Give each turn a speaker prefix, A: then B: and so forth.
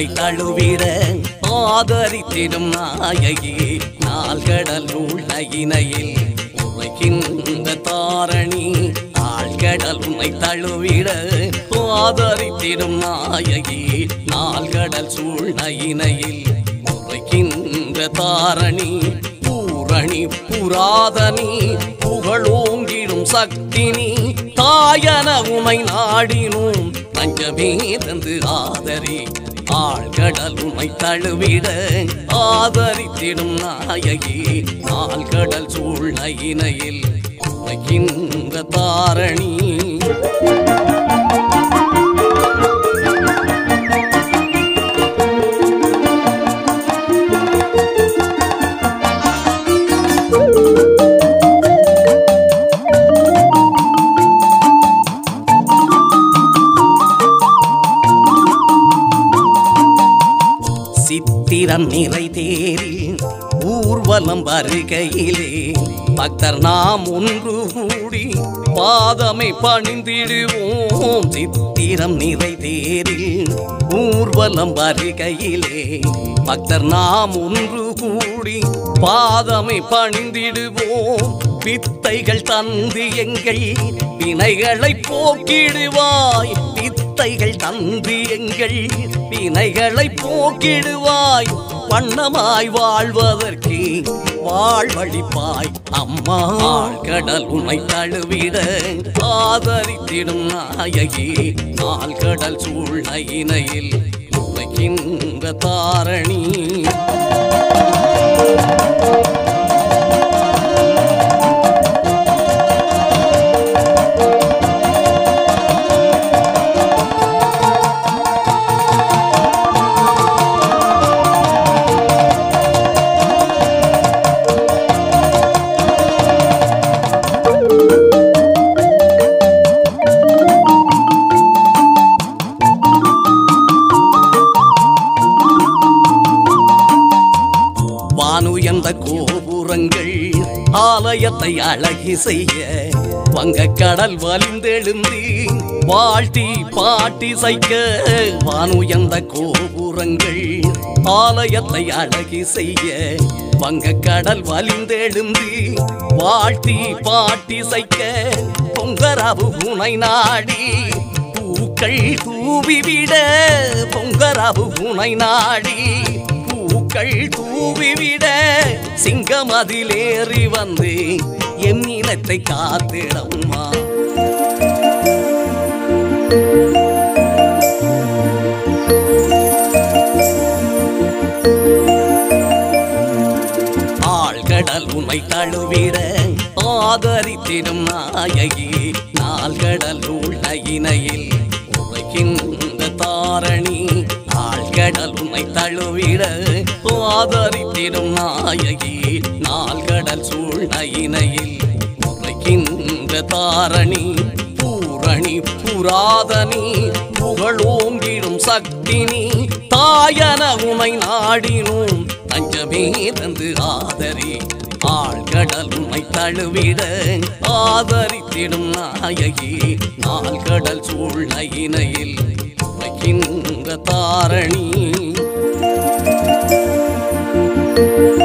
A: உமை தழுவிட ஆதரித்திடும் நாயகி நாள்கடல் உள்ளகினையில் உரைக்கின்ற தாரணி ஆழ்கடல் உமை தழுவிட ஆதரித்திடும் நாயகி நாள்கடல் சூழ்நயினையில் உரைக்கின்ற தாரணி பூரணி புராதனி புகழோங்கிடும் சக்தினி தாயன உமை நாடினும் பஞ்சமே தந்து ஆதரி ஆழ்கடல் உமை தழுவிட ஆதரித்திடும் நாயகி ஆழ்கடல் சூழ்நயினையில் உரைக்கின்ற தாரணி சித்திரம் நிறை தேரில் ஊர்வலம் வருகையிலே பக்தர் நாம் ஒன்று கூடி பாதமை பணிந்திடுவோம் சித்திரம் நிறை தேரில் ஊர்வலம் வருகையிலே பக்தர் நாம் ஒன்று கூடி பாதமை பணிந்திடுவோம் வித்தைகள் தந்து எங்கள் வினைகளை போக்கிடுவாய் வித்தைகள் தந்து எங்கள் வினைகளை போக்கிடுவாய் வண்ணமாய் வாழ்வதற்கு வாழ்வழிப்பாய் அம்மா கடல் உமை தழுவிட ஆதரித்திடும் நாயகி நாள்கடல் சூழ்நயினையில் உமைக்கின்ற தாரணி வானு எந்த கோபுரங்கள் ஆலயத்தை அழகி செய்ய வங்க கடல் வலிந்தெழுந்து வாழ்த்தி பாட்டி சைக்க வானு எந்த கோபுரங்கள் ஆலயத்தை அழகி செய்ய வங்க கடல் வலிந்தெழுந்து வாழ்த்தி பாட்டி சைக்க பொங்கரவு உனை நாடி பூக்கள் தூவிவிட பொங்கரவு உனை நாடி பூக்கள் தூவிவிட சிங்கம் அதிலேறி வந்து என் இனத்தை காத்திடம்மா ஆழ்கடல் உமை தழுவிட ஆதரித்திடும் நாயகி நாள்கடல் உள்நயினையில் உரைக்கின்ற தாரணி ஆழ்கடல் உமை தழுவிட ஆதரித்திடும் நாயகி நாள்கடல் சூழ்நயினையில் உரைக்கின்ற தாரணி பூரணி புராதனி புகழோங்கிடும் சக்தினி தாயன உமை நாடினும் தஞ்சமே தந்து ஆதரி ஆழ்கடல் உமை தழுவிட ஆதரித்திடும் நாயகி நாள்கடல் சூழ்நயினையில் உமைக்கின்ற தாரணி